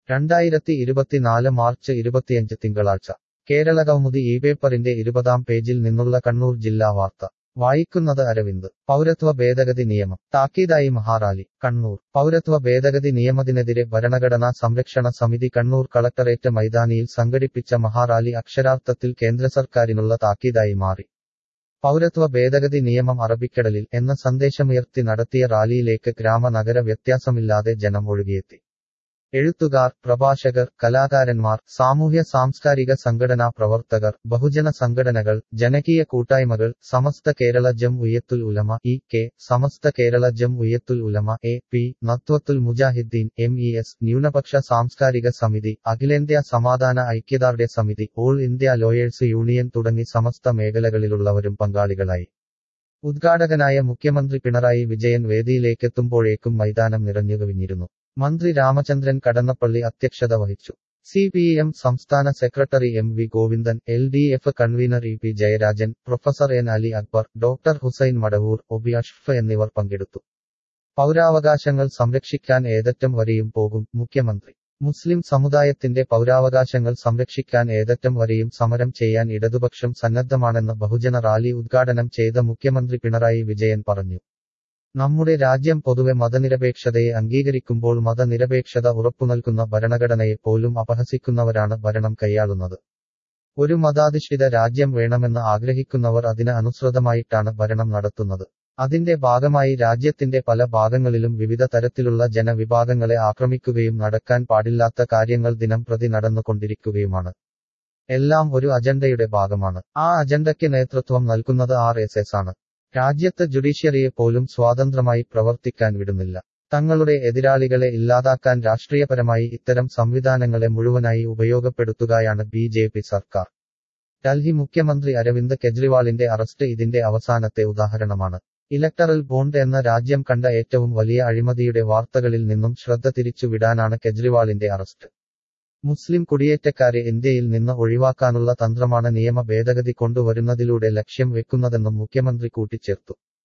രണ്ടായിരത്തി ഇരുപത്തിനാല് മാർച്ച് ഇരുപത്തിയഞ്ച് തിങ്കളാഴ്ച കേരളകൗമുദി ഈ പേപ്പറിന്റെ ഇരുപതാം പേജിൽ നിന്നുള്ള കണ്ണൂർ ജില്ലാ വാർത്ത വായിക്കുന്നത് അരവിന്ദ് പൗരത്വ ഭേദഗതി നിയമം താക്കീതായി മഹാറാലി കണ്ണൂർ പൗരത്വ ഭേദഗതി നിയമത്തിനെതിരെ ഭരണഘടനാ സംരക്ഷണ സമിതി കണ്ണൂർ കളക്ടറേറ്റ് മൈതാനിയിൽ സംഘടിപ്പിച്ച മഹാറാലി അക്ഷരാർത്ഥത്തിൽ കേന്ദ്ര സർക്കാരിനുള്ള താക്കീതായി മാറി പൗരത്വ ഭേദഗതി നിയമം അറബിക്കടലിൽ എന്ന സന്ദേശമുയർത്തി നടത്തിയ റാലിയിലേക്ക് ഗ്രാമ നഗര വ്യത്യാസമില്ലാതെ ജനം ഒഴുകിയെത്തി എഴുത്തുകാർ പ്രഭാഷകർ കലാകാരന്മാർ സാമൂഹ്യ സാംസ്കാരിക സംഘടനാ പ്രവർത്തകർ ബഹുജന സംഘടനകൾ ജനകീയ കൂട്ടായ്മകൾ Samastha Kerala Jamiyyathul Ulama E K Samastha Kerala Jamiyyathul Ulama A P Nadvathul Mujahideen M E S ന്യൂനപക്ഷ സാംസ്കാരിക സമിതി അഖിലേന്ത്യാ സമാധാന ഐക്യദാർഢ്യ സമിതി ഓൾ ഇന്ത്യ ലോയേഴ്സ് യൂണിയൻ തുടങ്ങി സമസ്ത മേഖലകളിലുള്ളവരും പങ്കാളികളായി ഉദ്ഘാടകനായ മുഖ്യമന്ത്രി പിണറായി വിജയൻ വേദിയിലേക്കെത്തുമ്പോഴേക്കും മൈതാനം നിറഞ്ഞുകവിഞ്ഞിരുന്നു മന്ത്രി രാമചന്ദ്രൻ കടന്നപ്പള്ളി അധ്യക്ഷത വഹിച്ചു സി പി എം സംസ്ഥാന secretary M V Govindan L D F convener E P Jayarajan professor N Ali Akbar doctor Hussain Madavoor ഒബി അഷ്ഫ് എന്നിവർ പങ്കെടുത്തു പൗരാവകാശങ്ങൾ സംരക്ഷിക്കാൻ ഏതറ്റം വരെയും പോകും മുഖ്യമന്ത്രി മുസ്ലിം സമുദായത്തിന്റെ പൗരാവകാശങ്ങൾ സംരക്ഷിക്കാൻ ഏതറ്റം വരെയും സമരം ചെയ്യാൻ ഇടതുപക്ഷം സന്നദ്ധമാണെന്ന് ബഹുജന റാലി ഉദ്ഘാടനം ചെയ്ത മുഖ്യമന്ത്രി പിണറായി വിജയൻ പറഞ്ഞു നമ്മുടെ രാജ്യം പൊതുവെ മതനിരപേക്ഷതയെ അംഗീകരിക്കുമ്പോൾ മതനിരപേക്ഷത ഉറപ്പുനൽകുന്ന ഭരണഘടനയെ പോലും അപഹസിക്കുന്നവരാണ് ഭരണം കൈയാളുന്നത് ഒരു മതാധിഷ്ഠിത രാജ്യം വേണമെന്ന് ആഗ്രഹിക്കുന്നവർ അതിന് അനുസൃതമായിട്ടാണ് ഭരണം നടത്തുന്നത് അതിന്റെ ഭാഗമായി രാജ്യത്തിന്റെ പല ഭാഗങ്ങളിലും വിവിധ തരത്തിലുള്ള ജനവിഭാഗങ്ങളെ ആക്രമിക്കുകയും നടക്കാൻ പാടില്ലാത്ത കാര്യങ്ങൾ ദിനം പ്രതി നടന്നുകൊണ്ടിരിക്കുകയുമാണ് എല്ലാം ഒരു അജണ്ടയുടെ ഭാഗമാണ് ആ അജണ്ടയ്ക്ക് നേതൃത്വം നൽകുന്നത് ആർ എസ് എസ് ആണ് രാജ്യത്ത് ജുഡീഷ്യറിയെ പോലും സ്വതന്ത്രമായി പ്രവർത്തിക്കാൻ വിടുന്നില്ല തങ്ങളുടെ എതിരാളികളെ ഇല്ലാതാക്കാൻ രാഷ്ട്രീയപരമായി ഇത്തരം സംവിധാനങ്ങളെ മുഴുവനായി ഉപയോഗപ്പെടുത്തുകയാണ് ബി ജെ പി സർക്കാർ ഡൽഹി മുഖ്യമന്ത്രി അരവിന്ദ് കെജ്രിവാളിന്റെ അറസ്റ്റ് ഇതിന്റെ അവസാനത്തെ ഉദാഹരണമാണ് ഇലക്ടറൽ ബോണ്ട് എന്ന രാജ്യം കണ്ട ഏറ്റവും വലിയ അഴിമതിയുടെ വാർത്തകളിൽ നിന്നും ശ്രദ്ധ തിരിച്ചുവിടാനാണ് കെജ്രിവാളിന്റെ അറസ്റ്റ് മുസ്ലിം കുടിയേറ്റക്കാരെ ഇന്ത്യയിൽ നിന്ന് ഒഴിവാക്കാനുള്ള തന്ത്രമാണ് നിയമ ഭേദഗതി കൊണ്ടുവരുന്നതിലൂടെ ലക്ഷ്യം വെക്കുന്നതെന്നും മുഖ്യമന്ത്രി കൂട്ടിച്ചേർത്തു